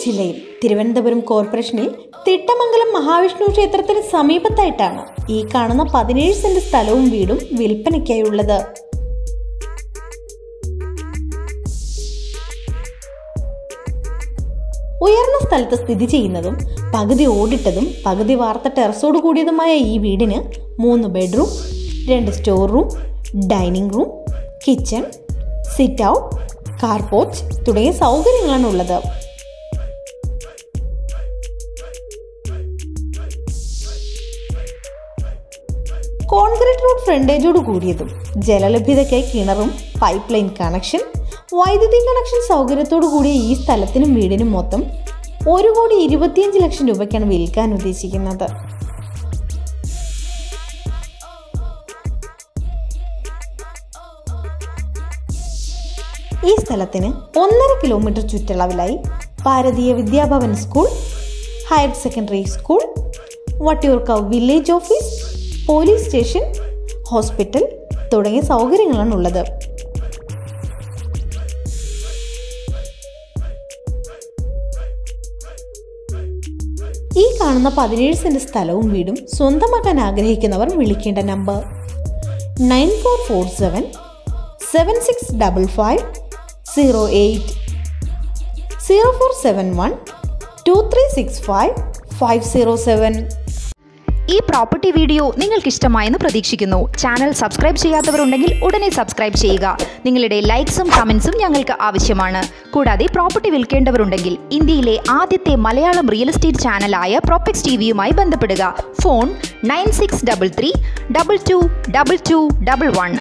ജില്ലയിൽ തിരുവനന്തപുരം കോർപ്പറേഷനിൽ തിട്ടമംഗലം മഹാവിഷ്ണു ക്ഷേത്രത്തിന് സമീപത്തായിട്ടാണ് ഈ കാണുന്ന പതിനേഴ് സെന്റ് സ്ഥലവും വീടും വിൽപ്പനയ്ക്കായുള്ളത് ഉയർന്ന സ്ഥലത്ത് സ്ഥിതി ചെയ്യുന്നതും പകുതി ഓടിട്ടതും പകുതി വാർത്ത ടെറസോട് കൂടിയതുമായ ഈ വീടിന് മൂന്ന് ബെഡ്റൂം രണ്ട് store room dining room kitchen sit out car porch തുടങ്ങിയ സൗകര്യങ്ങളാണ് ഉള്ളത് കോൺക്രീറ്റ് റോഡ് ഫ്രണ്ടേജോട് കൂടിയതും ജലലഭ്യതയ്ക്കായി കിണറും പൈപ്പ് ലൈൻ കണക്ഷൻ വൈദ്യുതി കണക്ഷൻ സൗകര്യത്തോടു കൂടിയ ഈ സ്ഥലത്തിനും വീടിനും മൊത്തം ഒരു കോടി ഇരുപത്തിയഞ്ച് ലക്ഷം രൂപയ്ക്കാണ് വിൽക്കാൻ ഉദ്ദേശിക്കുന്നത് ഈ സ്ഥലത്തിന് ഒന്നര കിലോമീറ്റർ ചുറ്റളവിലായി Bharatiya Vidyabhavan school higher secondary school Vattiyoorkavu village office police station hospital തുടങ്ങിയ സൗകര്യങ്ങളാണ് ഉള്ളത് ഈ കാണുന്ന പതിനേഴ് സെന്റ് സ്ഥലവും വീടും സ്വന്തമാക്കാൻ ആഗ്രഹിക്കുന്നവർ വിളിക്കേണ്ട number nine four four seven seven six double five zero eight zero four seven one two three six five five zero seven ഈ പ്രോപ്പർട്ടി വീഡിയോ നിങ്ങൾക്ക് ഇഷ്ടമായെന്ന് പ്രതീക്ഷിക്കുന്നു ചാനൽ സബ്സ്ക്രൈബ് ചെയ്യാത്തവരുണ്ടെങ്കിൽ ഉടനെ സബ്സ്ക്രൈബ് ചെയ്യുക നിങ്ങളുടെ ലൈക്സും കമൻസും ഞങ്ങൾക്ക് ആവശ്യമാണ് കൂടാതെ പ്രോപ്പർട്ടി വിൽക്കേണ്ടവരുണ്ടെങ്കിൽ ഇന്ത്യയിലെ ആദ്യത്തെ മലയാളം റിയൽ എസ്റ്റേറ്റ് ചാനലായ പ്രോപ്പക്സ് ടി വിയുമായി ബന്ധപ്പെടുക phone nine six double three double two double two double one